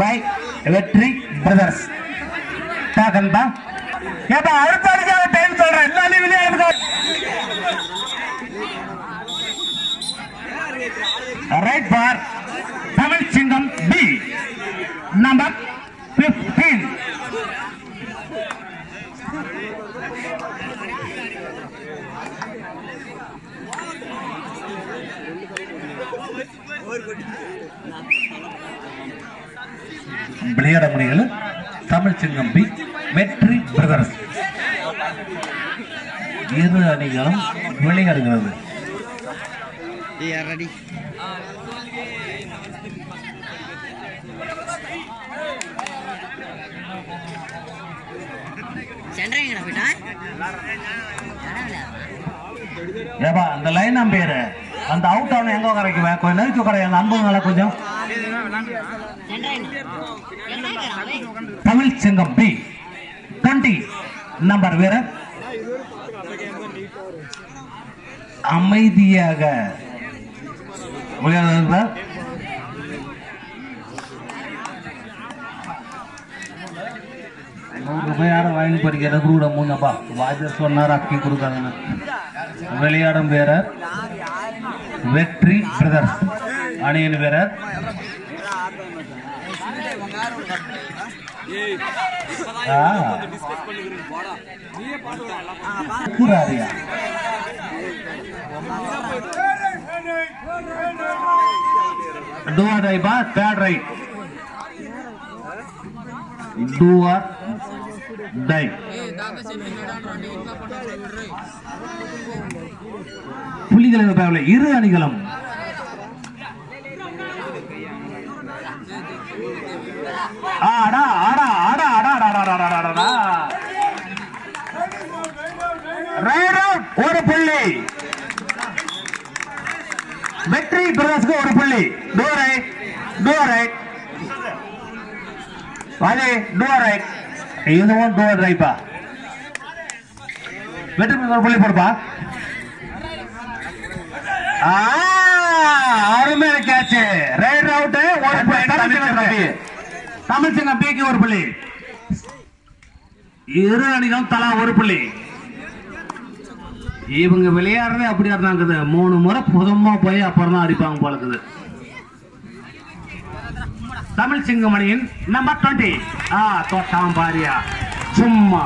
By வெற்றி brothers பாக்கன்பா ஏப்பா அடுத்த அடிக்காத டைம் சொல்றேன் எல்லாரும் விளையாடுங்க ரைட் பார் தமிழ் சிங்கம் பி நம்பர் 15 விளையாட முடியல தமிழ் சிங்கம் பி வெற்றி பிரதர்ஸ் இரு அணிகளும் விளையாடுகிறது ரெடி சென்ட்ரைங்கடா போயிட்டா ஏப்பா அந்த லைன் பேரு அந்த அவுட் ஆன எங்க உட்காரைக்குவேன் கொஞ்சம் நெருக்கி உட்கார எங்க அன்புங்கள கொஞ்சம் Tamil Singam B twenty number வேற அமைதியாக விளையாடுகிறார் நூறு ரூபாய் யாரும் வாங்கி படிக்கிற கூட மூணப்பா வாஜர் சொன்னார் அக்கி கொடுக்காங்கன்னு விளையாடும் வீரர் வெற்றி பிரதர்ஸ் அணியின் வீரர் ஆ. கூறாரியா? Do or die பா, third right. Do or die. புலிகளின் பேரில் இரு அணிகளும் ஆடா ஆடா ஆடா ஆடா ஆடா ஆடா ஆடா ஆடா ஆடா ரைட் அவுட் ஒரு புள்ளி வெற்றி பிரதர்ஸ்க்கு ஒரு புள்ளி டூ ரைட் டூ ரைட் வாஜி டூ ரைட் இதுவும் டூ ரைப்பா வெற்றி பிரதர்ஸ் ஒரு புள்ளி போடுப்பா ஆ, அருமையான கேட்ச் ரைட் அவுட் ஒரு புள்ளி தமிழ் சிங்கம் பி தமிழ் சிங்கம் பிக்கு ஒரு புள்ளி இரு அணிகளும் தலா ஒரு புள்ளி இவங்க விளையாடுறதே அப்படியா இருந்தாங்குது மூணு முறை புதமா போய் அப்புறம் தான் அடிப்பாங்க போல இருக்குது தமிழ் சிங்கம் அணியின் நம்பர் டுவெண்ட்டி ஆ தோட்டாம் பாரியா சும்மா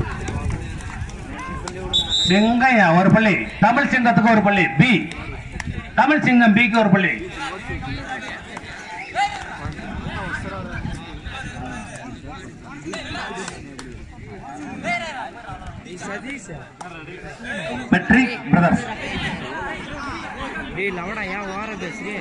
சிங்கையா ஒரு பள்ளி தமிழ் சிங்கத்துக்கு ஒரு பள்ளி பி தமிழ் சிங்கம் பிக்கு ஒரு பள்ளி வெற்றி பிரதர்ஸ் டேய் லவடா ஏன் ஓர பேசுறே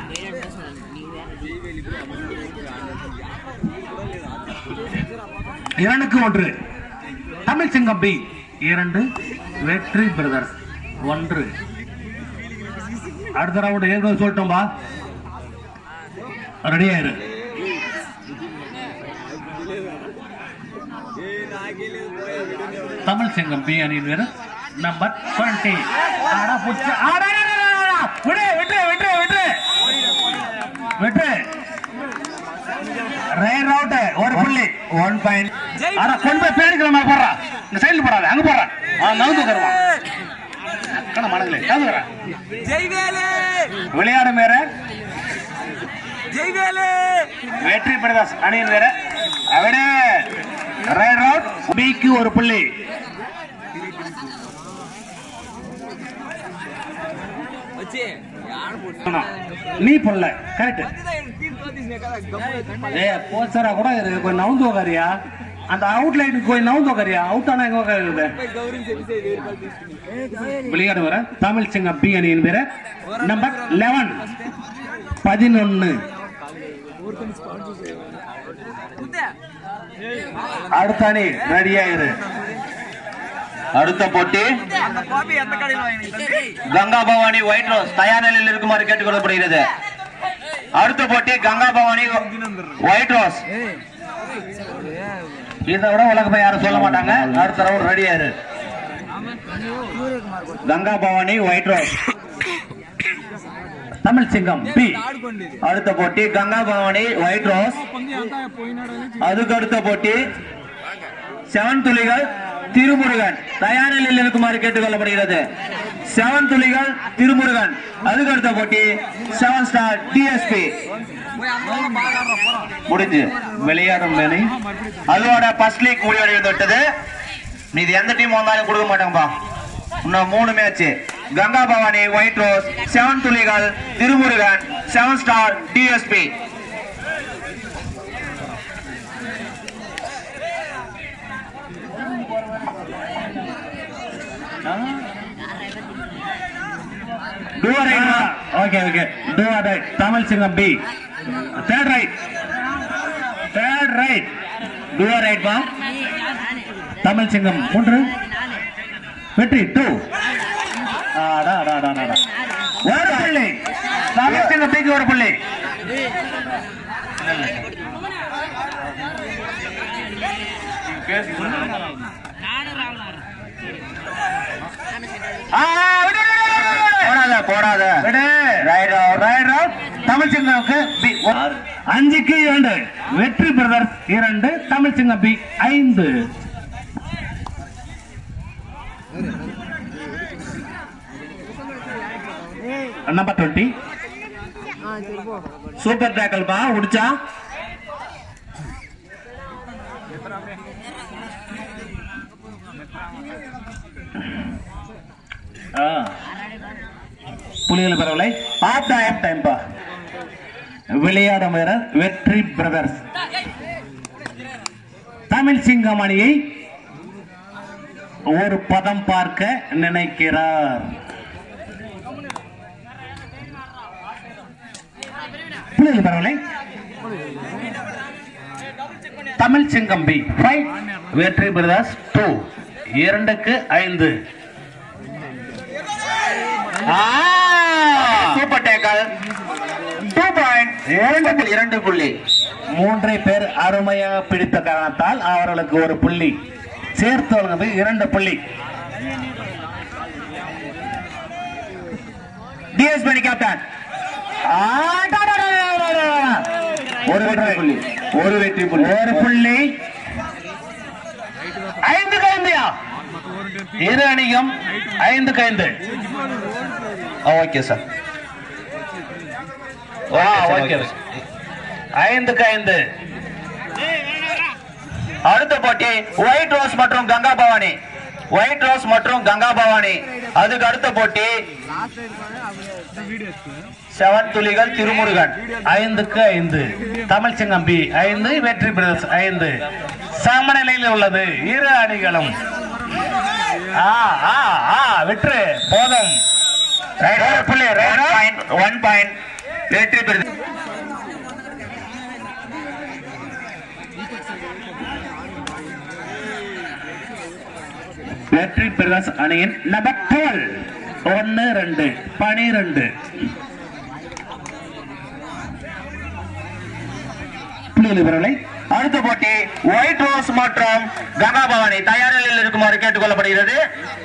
இரண்டுக்கு ஒன்று தமிழ் சிங்கம் பி இரண்டு வெற்றி பிரதர்ஸ் ஒன்று அடுத்த ரவுண்ட் ஏற்கனவே சொல்லிட்டோம்பா ரெடியா இரு தமிழ் சிங்கம் பி அணியின் வீரர் நம்பர் டுவெண்ட்டி ஆடா புடிச்சு ஆடா ஆடா, ஆடா, ஆடா. விடு விட்டு விட்டு விட்டு விட்டு ரைட் அவுட் ஒரு புள்ளி ஒன் பாயிண்ட் அட கொண்டு போய் பேடிக்கிற மாதிரி போடுறா இந்த சைடுல போடாத அங்க போடுறா அவன் நவுந்து உட்காருவான் அக்கட மனதிலே நவுந்து ஜெய்வேலு விளையாடும் வேற ஜெய்வேலு வெற்றி பிரதாஸ் அணியின் வேற அவடே ரைட் அவுட் பிக்கு ஒரு புள்ளி வச்சி யார் போட்டு நீ புள்ள கரெக்ட் ஏ போச்சரா கூட இரு கொஞ்சம் நவுந்து உக்காரியா அந்த அவுட் லைனுக்கு கொஞ்சம் நவுந்து உக்காரியா அவுட் ஆனா எங்க உட்காருது விளையாடு வர தமிழ் சிங்கம் பி அணியின் பேரு நம்பர் லெவன் பதினொன்னு அடுத்த அணி ரெடியா இரு அடுத்த போட்டி காபி எந்த கடையில் வாங்கினீங்க கங்கா பவானி ஒயிட் ரோஸ் தயார் நிலையில் இருக்குமாறு கேட்டுக்கொள்ளப்படுகிறது அடுத்த போட்டி கங்கா பவானி ஒயிட் ரோஸ் இதை விட உலகமா யாரும் சொல்ல மாட்டாங்க அடுத்த ரவுண்ட் ரெடியா இரு Ganga Bhavani white rose Tamil Singam B அடுத்த போட்டி கங்கா பவானி ஒயிட் ரோஸ் அதுக்கு அடுத்த போட்டி செவன் துளிகள் திருமுருகன் தயார் நிலையில் இருக்குமாறு கேட்டுக்கொள்ளப்படுகிறது செவன் துளிகள் திருமுருகன் அதுக்கு அடுத்த போட்டி செவன் ஸ்டார் டிஎஸ்பி முடிஞ்சு விளையாடும் வேலை அதோட ஃபர்ஸ்ட் லீக் முடிவடைந்து விட்டது மீதி எந்த டீம் வந்தாலும் கொடுக்க மாட்டாங்கப்பா இன்னும் மூணு match Ganga Bhavani white rose seven துளிகள் Thirumurugan seven star DSP okay okay two R right Tamil Singam B third right third right two R right பா தமிழ் சிங்கம் மூன்று வெற்றி டூ ஆடா ஆடா ஆடா ஆடா ஒரு புள்ளி தமிழ் சிங்கம் பிக்கு ஒரு புள்ளி ஆ, விடு, விடு, விடு, விடு, விடு. போடாத போடாத விடு. Right out right out. Tamil சிங்கம்க்கு பி அஞ்சுக்கு இரண்டு வெற்றி பிரதர்ஸ் இரண்டு தமிழ் சிங்கம் பி ஐந்து நம்பர் டுவெண்ட்டி சூப்பர் டேக்கல் பா முடிச்சா புலிகள் பரவலை ஆஃப் டைம் டைம் பா விளையாடும் வீரர் வெற்றி பிரதர்ஸ் தமிழ் சிங்கம் அணியை ஒரு பதம் பார்க்க நினைக்கிறார் புலிகள் பரவலை தமிழ் சிங்கம் பி ஃபைவ் வெற்றி பிரதர்ஸ் டூ இரண்டுக்கு ஐந்து சூப்பர் டேக்கல் டூ பாயிண்ட் இரண்டு இரண்டு புள்ளி மூன்றை பேர் அருமையாக பிடித்த காரணத்தால் அவர்களுக்கு ஒரு புள்ளி சேர்த்து வழங்குவது இரண்டு புள்ளி டிஎஸ் பண்ணி கேப்டன் ஒரு வெற்றி புள்ளி ஒரு வெற்றி புள்ளி ஒரு புள்ளி ஐந்து கைந்தியா இரு அணியும் ஐந்து கைந்து ஓகே சார் ஓகே ஐந்துக்கு ஐந்து அடுத்த போட்டி ஒயிட் ரோஸ் மற்றும் கங்கா பவானி ஒயிட் ரோஸ் மற்றும் கங்கா பவானி அதுக்கு அடுத்த போட்டி செவன் துளிகள் திருமுருகன் ஐந்துக்கு ஐந்து தமிழ் சிங்கம் பி ஐந்து வெற்றி பிரதர்ஸ் ஐந்து சமநிலையில் உள்ளது இரு அணிகளும் ஆ ஆ ஆ வெற்றி போதும் ஒரு புள்ளி ஒன் பாயிண்ட் ஒன் பாயிண்ட் வெற்றி பெறுது வெற்றி பிரதர்ஸ் அணியின் நம்பர் டுவெல் ஒன்னு ரெண்டு பனிரெண்டு புள்ளிகள் விவரங்களை அடுத்த போட்டி ஒயிட் ரோஸ் மற்றும் கங்கா பவானி தயார் நிலையில் இருக்குமாறு கேட்டுக்கொள்ளப்படுகிறது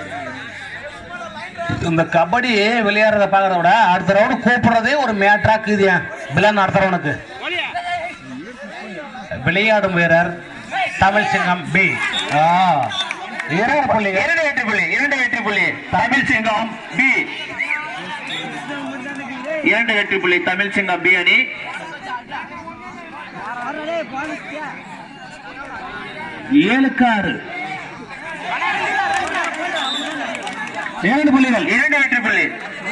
இந்த கபடி விளையாடுறத பாக்குறத விட அடுத்த ரவுண்டு கூப்பிடுறதே ஒரு மேட்ரா குதியா பிளான் நடத்துறவனுக்கு விளையாடும் வீரர் தமிழ் சிங்கம் பி ஆ இரண்டு புள்ளி இரண்டு வெற்றி புள்ளி இரண்டு வெற்றி புள்ளி தமிழ் சிங்கம் பி இரண்டு வெற்றி புள்ளி தமிழ் சிங்கம் பி அணி ஏழுக்கு ஆறு இரண்டு புள்ளிகள் இரண்டு வெற்றி புள்ளி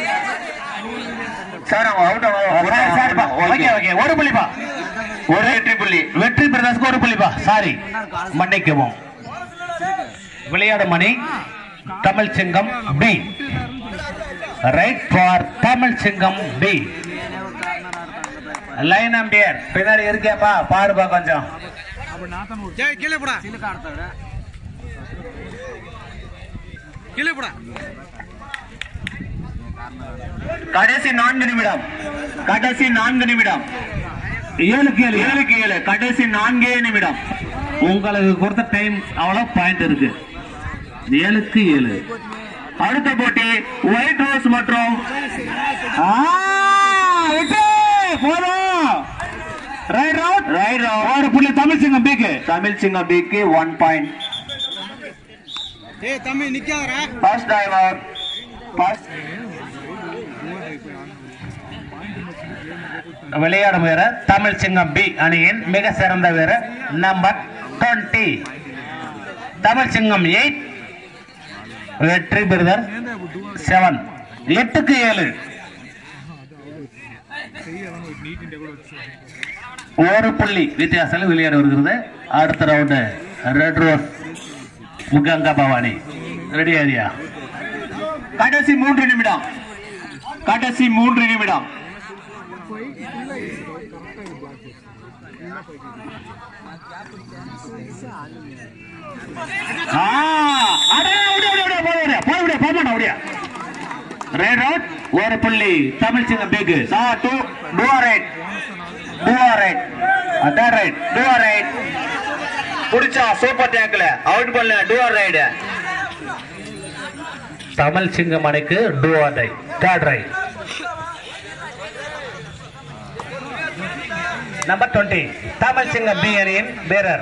சார் அவங்க அவுட் ஓகே ஓகே ஒரு புள்ளிப்பா ஒரு வெற்றி புள்ளி வெற்றி பிரதர்ஸ்க்கு ஒரு புள்ளிப்பா சாரி மன்னிக்கவும் விளையாடும் மணி Tamil Singam B right for Tamil Singam B line ampere பின்னாடி இருக்கேப்பா பாருப்பா கொஞ்சம் கீழே போடா கீழே போடா கடைசி நான்கு நிமிடம் கடைசி நான்கு நிமிடம் ஏழுக்கு ஏழு ஏழுக்கு ஏழு கடைசி நான்கே நிமிடம் உங்களுக்கு கொடுத்த டைம் அவ்வளவு பாயிண்ட் இருக்கு ஏழுக்கு ஏழு அடுத்த போட்டி ஒயிட் ரோஸ் மற்றும் ஆ! போதும் ரைட் அவுட் ரைட் அவுட் ஒரு புள்ளி தமிழ் சிங்கம் பிக்கு தமிழ் சிங்கம் பிக்கு ஒன் பாயிண்ட் ஏய் தம்பி நிக்காதடா ஃபர்ஸ்ட் டிரைவர் ஃபர்ஸ்ட் விளையாடும் வீரர் தமிழ் சிங்கம் பி அணியின் மிக சிறந்த வீரர் நம்பர் டுவெண்ட்டி தமிழ் சிங்கம் எயிட் வெற்றி பிரதர் செவன் எட்டுக்கு ஏழு ஒரு புள்ளி வித்தியாசத்தில் விளையாட வருகிறது அடுத்த ரவுண்டு ரெட் ரோஸ் முகங்கா பவானி ரெடி ஆரியா கடைசி மூன்று நிமிடம் கடைசி மூன்று நிமிடம் ஆ, அடே, அப்படியே, அப்படியே, அப்படியே, போய் அப்படியே, போய் அப்படியே, போக மாட்டோம், அப்படியே. Red out, ஒரு புள்ளி தமிழ் சிங்கம் பேக்கு சா do do right two raid அதான் ரைட் டூ ரைட் புடிச்சா சூப்பர் டேக்ல அவுட் பண்ணல டூ ரைடு தமிழ் சிங்கம் அணிக்கு do or die third raid number twenty Tamil Singam B அணியின் வீரர்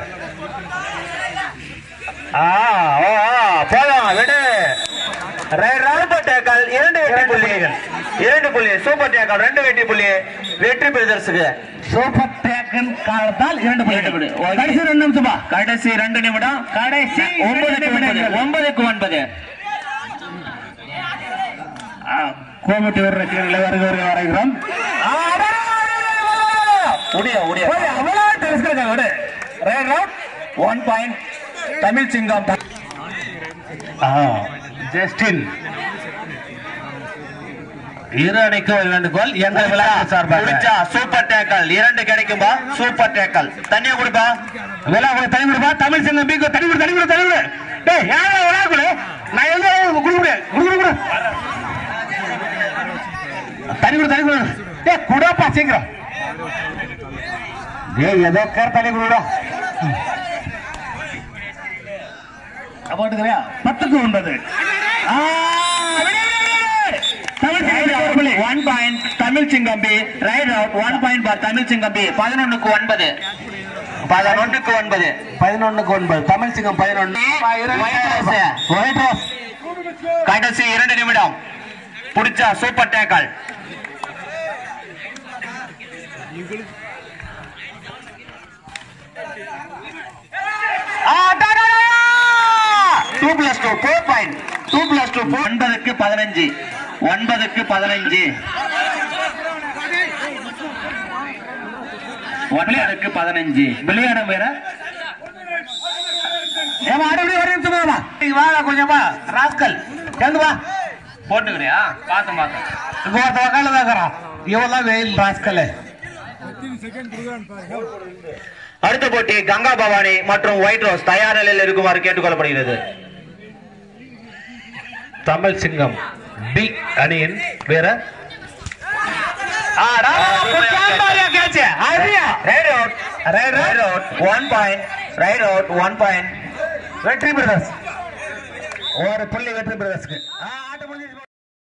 ஆ ஓ ஆ, போலாம் விடு ரைட் சூப்பர் டேக்கல் இரண்டு வெற்றி புள்ளிகள் இரண்டு புள்ளி சூப்பர் டேக்கல் ரெண்டு வெற்றி புள்ளி வெற்றி பிரதர்ஸுக்கு சூப்பர் டேக்கன் காலத்தால் இரண்டு புள்ளி இரண்டு புள்ளி. ஓகே. கடைசி ரெண்டு நிமிஷமா கடைசி ரெண்டு நிமிடம் கடைசி ஒன்பதுக்கு ஒன்பது ஒன்பதுக்கு ஒன்பது கோமட்டி ஒரு ரசிகர்களை வருக வருக வரைகிறோம் உடைய உடைய ஒன் பாயிண்ட் தமிழ் சிங்கம் ஜஸ்டின் இரு அணிக்கும் ஒரு வேண்டுகோள் எங்கள் விளையாட்டு சார்பாக புடிச்சா சூப்பர் டேக்கல் இரண்டு கிடைக்கும்பா சூப்பர் டேக்கல் தண்ணியா குடிப்பா விழா கூட தனி கொடுப்பா தமிழ் சிங்கம் பீக்கோ தனி கொடு தனி கொடு தனி கொடு டேய் யாரா விழா கூட நான் எங்க குடு குடு குடு குடு குடு தனி கொடு தனி கொடு டேய் குடப்பா சீக்கிரம் டேய் ஏதோ கேர் தனி கொடுடா போட்டுக்கிறியா பத்துக்கு ஒன்பது ஆ, விடு, விடு, விடு. தமிழ் சிங்கம் ஒரு புள்ளி. One point Tamil Singam B raid out one point for Tamil Singam B பதினொன்னுக்கு ஒன்பது பதினொன்னுக்கு ஒன்பது பதினொன்னுக்கு ஒன்பது தமிழ் சிங்கம் பதினொன்னு ஒயிட் ரோஸ் கடைசி இரண்டு நிமிடம் புடிச்சா super tackle two plus two four point two plus two ஒன்பதுக்கு பதினஞ்சு ஒன்பதுக்கு பதினஞ்சு ஒன்பதுக்கு பதினஞ்சு விளையாடும் வேற ஏமா அடி ஒரு நிமிஷம் வாமா நீ வாடா கொஞ்சமா ராஸ்கல் எங்க வா போட்டுக்கிறியா பார்த்து பார்த்து இங்க ஒருத்த வக்கால தான் இருக்கிறான் இவெல்லாம் வெயில் ராஸ்கல் அடுத்த போட்டி கங்கா பவானி மற்றும் ஒயிட் ரோஸ் தயார் நிலையில் இருக்குமாறு கேட்டுக்கொள்ளப்படுகிறது தமிழ் சிங்கம் பி அணியின் வேற raid out right out one point raid out one point Vetri brothers ஒரு புள்ளி வெற்றி பிரதர்ஸ்க்கு ஆ, ஆட்டம் முடிஞ்சிருச்சு.